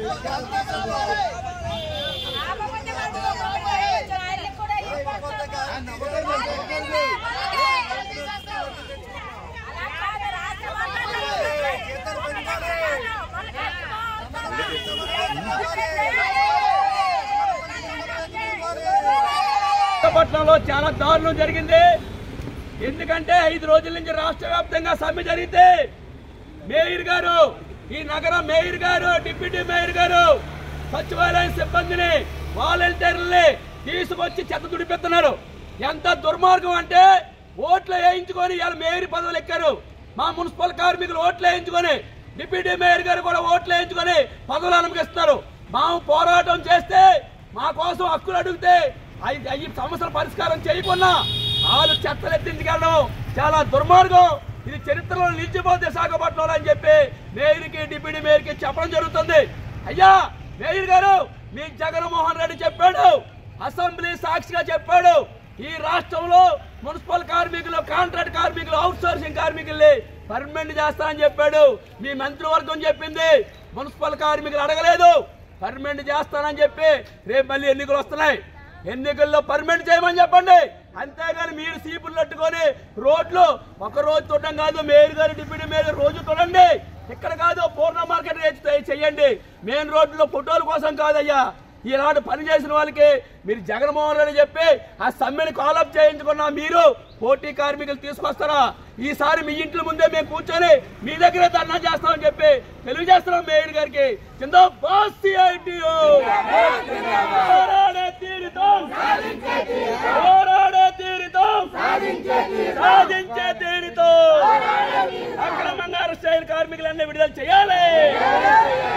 విశాఖపట్నంలో చాలా దారుణం జరిగింది ఎందుకంటే ఐదు రోజుల నుంచి రాష్ట్ర వ్యాప్తంగా సమ్మె జరిగితే మేయర్ గారు ఈ నగర మేయర్ గారు డిప్యూటీ మేయర్ గారు సచివాలయం సిబ్బందిని వాలంటీర్లని తీసుకొచ్చి చెత్త దుడిపెడుతున్నారు ఎంత దుర్మార్గం అంటే ఓట్లు వేయించుకొని ఇవాళ మేయర్ పదవులు ఎక్కారు మా మున్సిపల్ కార్మికులు ఓట్లు వేయించుకొని డిప్యూటీ మేయర్ గారు కూడా ఓట్లు వేయించుకొని పదవులు అనుమతిస్తున్నారు మేము పోరాటం చేస్తే మా కోసం హక్కులు అడిగితే అయి- అయి సమస్యల పరిష్కారం చేయకుండా వాళ్ళు చెత్తలు ఎత్తించుకెళ్ళడం చాలా దుర్మార్గం ఇది చరిత్రలో నిలిచిపోతే విశాఖపట్నంలో అని చెప్పి మేయర్కి డిప్యూటీ మేయర్కి చెప్పడం జరుగుతుంది అయ్యా మేయర్ గారు మీ జగన్మోహన్ రెడ్డి చెప్పాడు అసెంబ్లీ సాక్షిగా చెప్పాడు ఈ రాష్ట్రంలో మున్సిపల్ కార్మికులు కాంట్రాక్ట్ కార్మికులు అవుట్ సోర్సింగ్ కార్మికుల్ని పర్మనెంట్ చేస్తానని చెప్పాడు మీ మంత్రివర్గం చెప్పింది మున్సిపల్ కార్మికులు అడగలేదు పర్మనెంట్ చేస్తానని చెప్పి రేపు మళ్ళీ ఎన్నికలు వస్తున్నాయి ఎన్నికల్లో పర్మనెంట్ చేయమని చెప్పండి అంతేగాని మీరు సీపులు పట్టుకొని రోడ్లు ఒక రోజు చూడడం కాదు మేయర్ గారు డిప్యూటీ మేయర్ గారు రోజు చూడండి ఇక్కడ కాదు పూర్ణ మార్కెట్ రేట్ చేయండి మెయిన్ రోడ్లో ఫోటోల కోసం కాదయ్యా ఈనాడు పని చేసిన వాళ్ళకి మీరు జగన్మోహన్ రెడ్డి చెప్పి ఆ సమ్మెని కాలప్ చేయించుకున్న మీరు పోటీ కార్మికులు తీసుకొస్తారా ఈసారి మీ ఇంట్లో ముందే మేము కూర్చొని మీ దగ్గరే ధర్నా చేస్తామని చెప్పి తెలియజేస్తున్నాం మేయర్ గారికి కింద బాస్ CITO. పోరాడే తీరుతాం పోరాడే తీరుతాం సాధించే తీరుతాం అక్రమంగా అరెస్ట్ అయిన కార్మికులన్నీ విడుదల చేయాలి